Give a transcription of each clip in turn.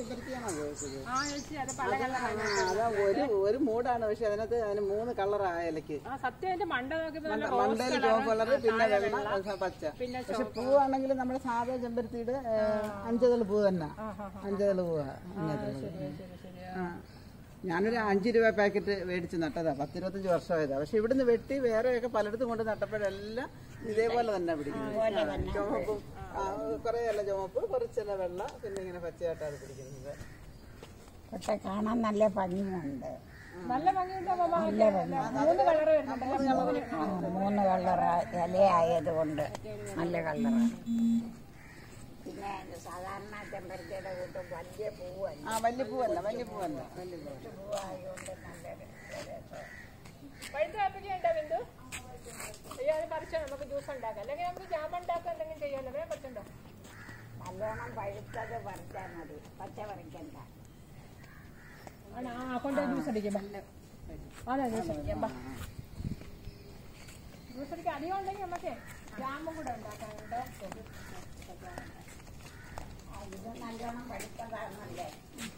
ചെമ്പരത്തിയാണോ ചോദിച്ചത് ആ ചേച്ചി അത് പല കളറാണ് ആ അതാ ഒരു ഒരു മൂടാണ് പക്ഷെ അതിനകത്ത് അതിന് മൂന്ന് കളറാ ഇലക്ക് ആ സത്യം അതിന്റെ മണ്ട നോക്കിയപ്പോ നല്ല മണ്ടയിൽ ചുവപ്പ് കളർ പിന്നെ വെള്ള പക്ഷെ പച്ച പിന്നെ പക്ഷെ പൂവാണെങ്കിൽ നമ്മുടെ സാധാ ചെമ്പരത്തിയുടെ അഞ്ചതൾ പൂ തന്നെ അഞ്ചതൾ പൂവാ അങ്ങനത്തെ ആ ഞാനൊരു അഞ്ച് രൂപ പാക്കറ്റ് മേടിച്ച് നട്ടതാ പത്തിരുപത്തഞ്ച് വർഷമായതാ പക്ഷെ ഇവിടുന്ന് വെട്ടി വേറെയൊക്കെ പലയിടത്തും കൊണ്ട് നട്ടപ്പോഴെല്ലാം ഇതേപോലെ തന്നെ പിടിക്കുന്നത് ചുമപ്പും കുറെ അല്ല ചുമപ്പ് കുറച്ചല്ല വെള്ള പിന്നെ ഇങ്ങനെ പച്ചയായിട്ടാണ് പിടിക്കുന്നത് പക്ഷെ കാണാൻ നല്ല ഭംഗിയുണ്ട് നല്ല ഭംഗിയുണ്ടോ മാമ മൂന്ന് കളർ വരുന്നുണ്ട് ആ, മൂന്ന് കളർ ഇലയായത് കൊണ്ട് നല്ല കളറാണ് പിന്നെ സാധാരണ ചെമ്പരത്തിയുടെ കൂട്ടും വലിയ പൂവല്ല ആ വലിയ പൂവല്ല വലിയ പൂവല്ല വലിയ പൂവല്ല പൂവായതുകൊണ്ട് നല്ലൊരു പഴുത്ത ആപ്പിക്ക് ഉണ്ടോ ബിന്ദു അയ്യോ അത് പറിച്ചോ നമുക്ക് ജ്യൂസ് ഉണ്ടാക്കാം അല്ലെങ്കിൽ നമുക്ക് ജാമ ഉണ്ടാക്കാം എന്തെങ്കിലും ചെയ്യാമല്ലോ വേഗം പറ്റുണ്ടോ നല്ലോണം പഴുത്തത് പറിച്ചാൽ മതി പച്ച പറിക്കണ്ട ആണ് ആ കൊണ്ട് ജ്യൂസ് അടിക്കാം അതെ ജ്യൂസ് അടിക്കാം ബാ. ജ്യൂസ് അടിക്കാൻ അധികം ഉണ്ടെങ്കിൽ നമുക്ക് ജാമും കൂടെ ഉണ്ടാക്കാം കേട്ടോ ആ, ഇത് നല്ലോണം പഴുത്തതാണല്ലേ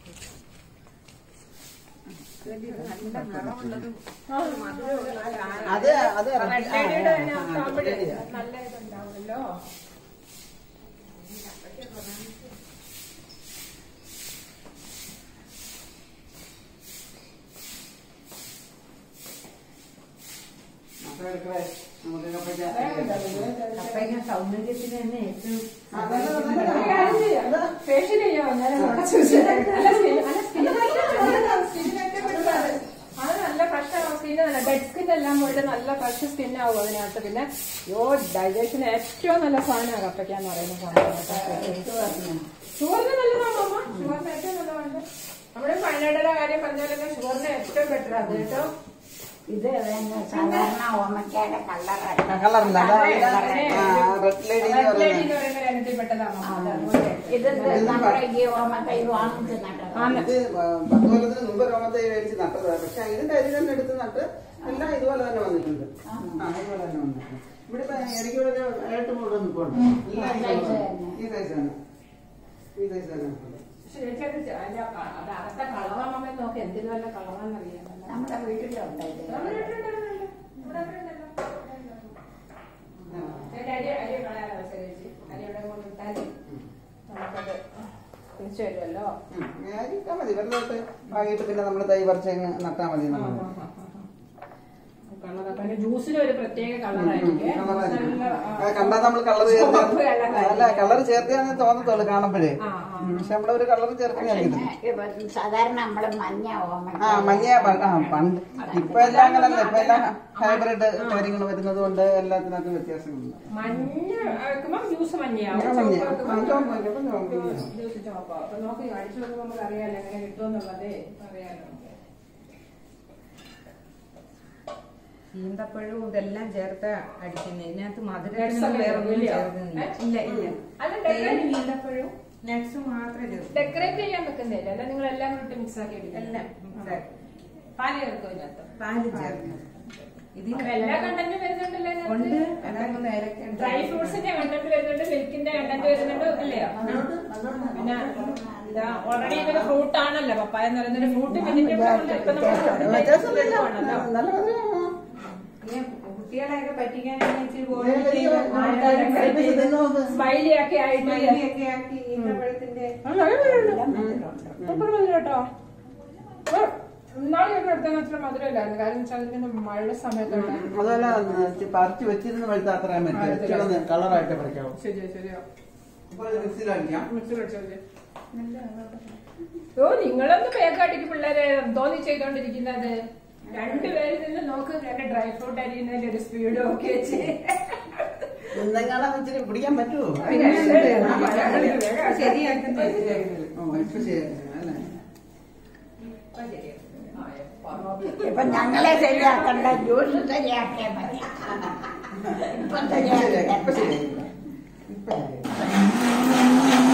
അത് അത് റെഡ്ഡിയുടെ അതിനകത്താകുമ്പോഴേ നല്ല ഇതുണ്ടാവുമല്ലോ സൗന്ദര്യത്തിന് തന്നെ ഏറ്റവും ഫേഷ്യൽ ചെയ്യാമോ ഞാൻ അവിടെ ചോദിച്ചത്. അല്ല, skin- അല്ല, skin ഒക്കെ skin ഒക്കെ പിടിച്ചത്. അത് നല്ല ഫ്രഷ് സ്കിൻ നല്ല ഡെഡ് സ്കിൻ എല്ലാം പോയിട്ട് നല്ല ഫ്രഷ് സ്കിൻ ആവും അതിനകത്ത് പിന്നെ യോ ഡൈജഷൻ ഏറ്റവും നല്ല സാധനമാണ് കപ്പയ്ക്കാന്ന് പറയുന്ന സാധനം ഷുഗറിന് നല്ലതാണോ അമ്മ ഷുഗറിന് ഏറ്റവും നല്ലതാണ് നമ്മുടെ പതിനെട്ടര കാര്യം പറഞ്ഞാലൊക്കെ ഷുഗറിന് ഏറ്റവും ബെറ്റർ അത് കേട്ടോ ഇത് തന്നെ സാധാരണ ഓമയ്ക്കയുടെ കളറാണ് കളറില്ല റെഡ് ലേഡി എന്ന് റെഡ് ലേഡി പറയുന്നത് എന്ന് പറയുന്ന രംഗത്തിൽപ്പെട്ടതാണോ അത് അതുപോലെ ഇത് നമ്മുടെ ഈ ഓമക്കൈ വാങ്ങിച്ച് നട്ടതാണ് ഇത് പത്ത് കൊല്ലത്തിന് മുമ്പ് രോമത്തെ മേടിച്ച് നട്ടതാ പക്ഷെ ഇതിന്റെ അരി തന്നെ എടുത്ത് നട്ട് എല്ലാം ഇതുപോലെ തന്നെ വന്നിട്ടുണ്ട് ആ ഇതുപോലെ തന്നെ വന്നിട്ടുണ്ട് ഇവിടെ ഇപ്പൊ ഇടയ്ക്ക് ഇവിടെ ഒരു ഏട്ട് മൂടെ നിൽപ്പുണ്ട് എല്ലാം ഇതുപോലെ തന്നെ. ഈ സൈസ് തന്നെ ഈ സൈസ് തന്നെ നിൽപ്പുണ്ട്. ചേച്ചി അത് ചെ- അതിന്റെ ആ ക- അത് അകത്തെ കളറാമമ്മ നോക്കി എന്തിനു നല്ല കളറാന്നറിയാം നമ്മുടെ വീട്ടിലുണ്ട് ഇത് നമ്മുടെ വീട്ടിലുണ്ടല്ലോ. ഇവിടെ ഉണ്ടല്ലോ. ചേച്ചി അരി അരി കളയാലോ ചേച്ചി അരി ഇവിടെ കൊണ്ടിട്ടാൽ നമുക്കത് തിരിച്ചു വരുമല്ലോ ഉം. അരി ഇട്ടാ മതി വെറുതെ ഇട്ട് പാകിയിട്ട് പിന്നെ നമ്മൾ തൈ പറിച്ച് അങ്ങ് നട്ടാ മതി നമ്മൾ കളറൊക്കെ അതിന്റെ ജ്യൂസിന് ഒരു പ്രത്യേക കളറായിരിക്കും നല്ല കണ്ടാ നമ്മൾ കളർ ചുവപ്പ് ചേർത്ത് colour അല്ല കളർ ചേർത്താന്ന് തോന്നത്തുള്ളൂ കാണുമ്പോഴേ ആ, ആ. ഉം. പക്ഷെ നമ്മളൊരു കളർ ചേർക്കുകയാണെങ്കിൽ ഇപ്പൊ സാധാരണ നമ്മള് മഞ്ഞ ഓമക്ക ആ മഞ്ഞ പ- ആ പണ്ട് ഇപ്പൊ എല്ലാം അങ്ങനല്ല ഇപ്പൊ എല്ലാം ഹൈബ്രിഡ് കാര്യങ്ങൾ വരുന്നത് കൊണ്ട് എല്ലാത്തിനകത്തും വ്യത്യാസങ്ങളുണ്ട് മഞ്ഞ വെക്കുമ്പോ ജ്യൂസ് മഞ്ഞയാവും ആ, മഞ്ഞ. ചുവപ്പ് വെക്കുമ്പോ ആ, ചുവപ്പ് മഞ്ഞ, ഇപ്പൊ ചുവപ്പ് മഞ്ഞ. ജ്യൂസ് ചുവപ്പാവും അപ്പൊ നോക്കി അടിച്ചു നോക്കുമ്പോ നമുക്ക് അറിയാലോ എങ്ങനെ കിട്ടുമെന്നുള്ളതേ അറിയാലോ നമുക്ക് ഈന്തപ്പഴവും ഇതെല്ലാം ചേർത്ത് അടിക്കുന്നത് ഇതിനകത്ത് Nuts മധുരം ഒക്കെ വേറെ ഒന്നും ഇല്ലയോ? ചേർക്കുന്നില്ല ഏ? ഇല്ല ഇല്ല അല്ല, തേനും decorate- ഈന്തപ്പഴവും നട്ട്സ് മാത്രമേ ചേർക്കൂ ഡെക്കറേറ്റ് ചെയ്യാൻ വെക്കുന്നില്ല അല്ല നിങ്ങൾ എല്ലാം കൂടി മിക്സ് ആക്കി എല്ലാം എടുക്കില്ല mix ആക്കി. പാല് ചേർക്കും ഇതിനകത്ത് പാല് ചേർക്കും ഇതിന് അപ്പൊ എല്ലാ കണ്ടന്റും വരുന്നുണ്ടല്ലോ ഉണ്ട് ഇതിനകത്ത്? അതാകുമ്പോൾ ഏലക്ക ഡ്രൈ ഫ്രൂട്ട്സിന്റെ കണ്ടന്റ് വരുന്നുണ്ട് മിൽക്കിന്റെ കണ്ടന്റ് വരുന്നുണ്ട് അല്ലയോ പിന്നെ ഇതാ ഓൾറെഡി ഇതൊരു ഫ്രൂട്ട് ആണല്ലോ പപ്പായ എന്ന് പറയുന്നത് ഫ്രൂട്ട് പിന്നെ ഇപ്പൊ നമ്മൾ വ്യത്യാസമില്ല ആണല്ലോ നല്ല മധുരമാണ്. പിന്നെ കുട്ടികളെയൊക്കെ പറ്റിക്കാനാണ് ഇച്ചിരി ഇതേ വലിയ ആൾക്കാരെ കഴിപ്പിച്ച് തിന്നു നോക്ക്. സ്മൈലി ഒക്കെ ആയിട്ട് മല്ലിയൊക്കെ ആക്കി ഈന്തപ്പഴത്തിന്റെ സൂപ്പർ മധുരം കേട്ടോ ഇന്നാളെ ഇവിടെ എടുത്താൽ അത്ര മധുരമില്ലായിരുന്നു കാരണം വെച്ചാൽ അതിന്റെ മഴ സമയത്തുള്ള അതുപോലെ ഇച്ചിരി പറിച്ച് വെച്ചിരുന്ന് പഴുത്ത അത്രയും പറ്റും കളറായിട്ട് പറിക്കാവും ശരിയാ ശരിയാ അപ്പൊ ഇത് മിക്സിയിലടിക്കാം മിക്സി കഴിച്ചോളൂ ഓ നിങ്ങളൊന്ന് പേക്കാട്ടിക്ക് പിള്ളേരെ തോന്നി ചെയ്തോണ്ടിരിക്കുന്നത് രണ്ടുപേരിൽ നിന്ന് നോക്ക് രണ്ട് ഡ്രൈ ഫ്രൂട്ട് അരിയുന്നതിന്റെ ഒരു സ്പീഡും ഒക്കെ വെച്ച് എന്തെങ്കിലും ഇച്ചിരി പിടിക്കാൻ പറ്റുമോ ശരിയാക്കുന്നത് ഓ ഇപ്പൊ ശരി അല്ലേ ഇപ്പൊ ഞങ്ങളെ ശരിയാക്കണ്ട ജ്യൂസ് ശരിയാക്കിയാൽ മതി ഇപ്പൊ ഇപ്പൊ ശരിയായി ഇപ്പൊ ശരിയാക്കി ശരിയായി ഇപ്പൊ ശരിയായി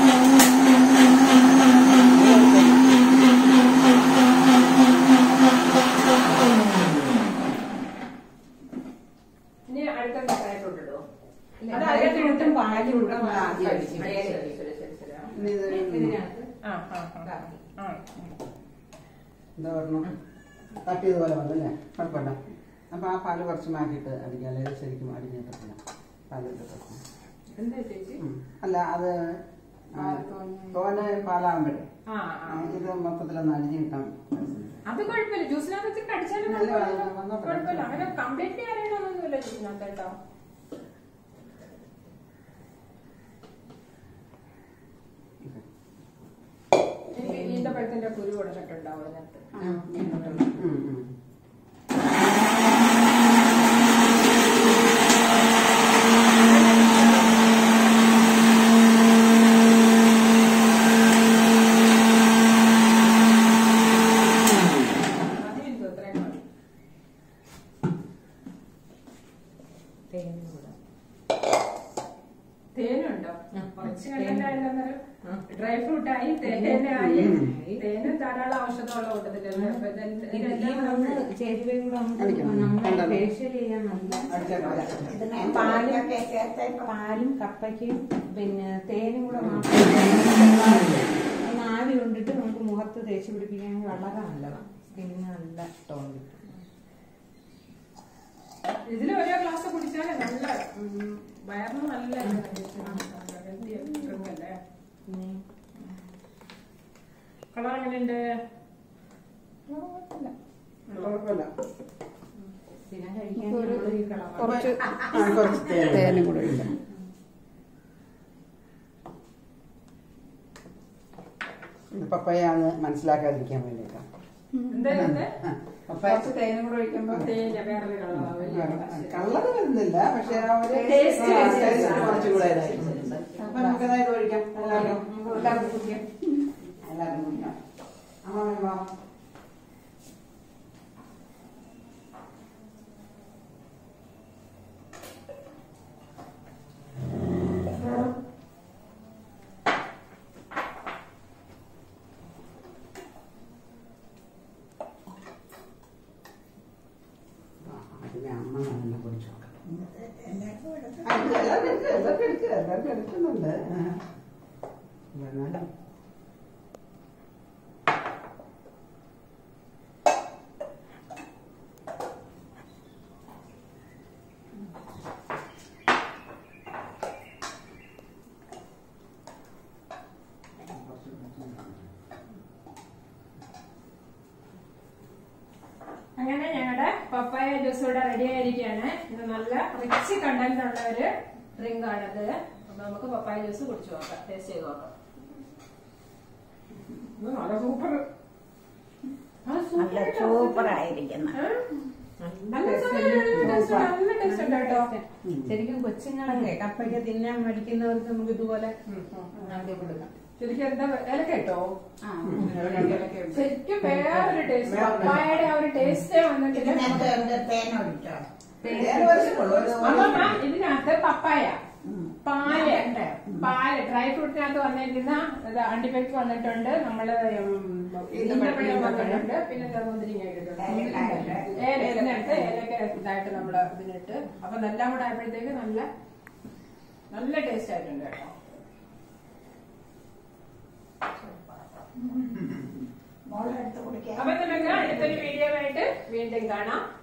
ഇനി അടുത്ത ഡ്രൈ ഫ്രൂട്ട് ഇടുവോ ഡ്രൈ ഫ്രൂട്ടും പാലും കൂടെ ആദ്യം അടിക്കും. ശരി ശരി ശരി ശരി ഇനി ഇത് ഇതിനകത്ത് ആ ആ ആ. ആ എന്താ പറഞ്ഞു തട്ടിയതുപോലെ വന്നല്ലേ കുഴപ്പമില്ല അപ്പൊ ആ പാല് കുറച്ച് മാറ്റിയിട്ട് അടിക്കാം അല്ലെങ്കിൽ ശരിക്കും അടിഞ്ഞ് കിട്ടത്തില്ല പാല് കിട്ടത്തില്ല എന്താ ചേച്ചി ഉം. അല്ല അത് ആ, പാല് തോനെ- തോനെ പാലാകുമ്പോഴേ ആ ആ ആ, ഇത് മൊത്തത്തിലൊന്ന് അടിഞ്ഞ് കിട്ടാൻ അത് കുഴപ്പമില്ല ജ്യൂസിനകത്ത് വെച്ച് കടിച്ചാലും നല്ല കുഴപ്പമില്ല. വാ- വന്നോട്ടെ. കുഴപ്പമില്ല അങ്ങനെ കംപ്ലീറ്റ്ലി അറിയണമെന്നൊന്നുമില്ല ജ്യൂസിനകത്ത് കേട്ടോ എനിക്ക് ഈന്തപ്പഴത്തിന്റെ കുരു കൊടുത്തിട്ടുണ്ടാവും അതിനകത്ത് ഉം, ഉം. മതി എനിക്ക് അത്രയും മതി. തേനുണ്ടോ കുറച്ച് കണ്ടന്റ് ഡ്രൈ ഫ്രൂട്ട് ആയി തേനായി ഉം. തേനും ധാരാളം ഔഷധമുള്ള കൂട്ടത്തിലല്ലേ അപ്പൊ ഇതെല്ലാം- ഇതെല്ലാം ഒന്ന് നമ്മള് ചേരുവയും കൂടെ നമുക്ക് അടിക്കണം. നമ്മളെ ഉണ്ടല്ലോ. ഫേഷ്യൽ ചെയ്യാൻ നല്ല അടിച്ചേക്കാം. പാലും പാലും കപ്പയ്ക്കും പിന്നെ തേനും കൂടെ മാത്രം ഒന്ന് ആവി കൊണ്ടിട്ട് നമുക്ക് മുഖത്ത് തേച്ച് പിടിപ്പിക്കുകയാണെങ്കിൽ വളരെ നല്ലതാണ് സ്കിന്നിന് നല്ല ടോൺ കിട്ടും ഇതിൽ ഓരോ ഗ്ലാസ് കുടിച്ചാലേ നല്ല ഉം, വയറിന് നല്ല ഹെൽത്തി ഡ്രിങ്ക് അല്ലേ പിന്നെ കളർ എങ്ങനെയുണ്ട് കുഴപ്പമില്ല പിന്നെ കഴിക്കാൻ നമ്മള് ഈ കളർ കുറച്ച് ആ, കുറച്ച് തേൻ. തേനും കൂടെ ഉണ്ട് ഇത് പപ്പയാന്ന് മനസ്സിലാക്കാതിരിക്കാൻ വേണ്ടിയിട്ടാണ് എന്തായാലും പപ്പായ തേനും കൂടെ ഒഴിക്കുമ്പോൾ തേയില വേറൊരു കളറാവും കളറ് വരുന്നില്ല പക്ഷെ ആ ഒരു Taste, ആ, taste. taste കുറച്ചുകൂടെ ഇതായിട്ടുണ്ട്. അപ്പൊ നമുക്കതായിട്ട് ഒഴിക്കാം എല്ലാവർക്കും എല്ലാവർക്കും കുടിക്കാം എല്ലാവർക്കും കുടിക്കാം അമ്മ വാ. ആ, അതിനെ അമ്മ നല്ല കുടിച്ചു നോക്കാം ആ, ഇത് എല്ലാവർക്കും എടുക്ക്, എല്ലാവർക്കും എടുക്ക്, എല്ലാവർക്കും എടുക്കുന്നുണ്ട് ആ. എന്നാലും അങ്ങനെ ഞങ്ങളുടെ പപ്പായ ജ്യൂസ് ഇവിടെ റെഡി ആയിരിക്കുകയാണ് ഇത് നല്ല റിച്ച് കണ്ടന്റ് ഉള്ള ഒരു ഡ്രിങ്ക് ആണിത് അപ്പൊ നമുക്ക് പപ്പായ ജ്യൂസ് കുടിച്ചു നോക്കാം ടേസ്റ്റ് ചെയ്ത് നോക്കാം ഇത് നല്ല സൂപ്പർ നല്ല സൂപ്പർ ആയിരിക്കുന്ന നല്ല ടേസ്റ്റ് നല്ല ടേസ്റ്റ് ഉണ്ട് കേട്ടോ ശരിക്കും കൊച്ചുങ്ങളൊക്കെ കപ്പയ്ക്ക് തിന്നാൻ മടിക്കുന്നവർക്ക് നമുക്ക് ഇതുപോലെ ആദ്യം കൊടുക്കാം ശരിക്കും എന്താ ഇലക്ക കേട്ടോ ആ. ശരിക്കും വേറൊരു ടേസ്റ്റ് പപ്പായയുടെ ആ ഒരു ടേസ്റ്റേ വന്നിട്ടില്ല ഇതിനകത്ത് എന്ത് തേനൊഴിച്ചോ വേറെ വർഷമുള്ളൂ. ഒരു- അമ്മ ഇതിനകത്ത് പപ്പായ പാല് പാല് ഡ്രൈ ഫ്രൂട്ടിനകത്ത് വന്നിരിക്കുന്ന ഇത് അണ്ടിപ്പരിപ്പ് വന്നിട്ടുണ്ട് നമ്മള് ഉം, ഈന്തപ്പഴം വന്നിട്ടുണ്ട് പിന്നെ മുന്തിരിങ്ങ ഇട്ടിട്ടുണ്ട് ഏല ഇതിനകത്ത് ഏലക്ക ഇതായിട്ട് നമ്മള് ഇതിനിട്ട് അപ്പൊ എല്ലാം കൂടെ ആയപ്പോഴത്തേക്ക് നല്ല നല്ല ടേസ്റ്റ് ആയിട്ടുണ്ട് കേട്ടോ മോളെടുത്ത് കുടിക്കാൻ അപ്പൊ നമുക്ക് അടുത്തൊരു വീഡിയോ ആയിട്ട് വീണ്ടും കാണാം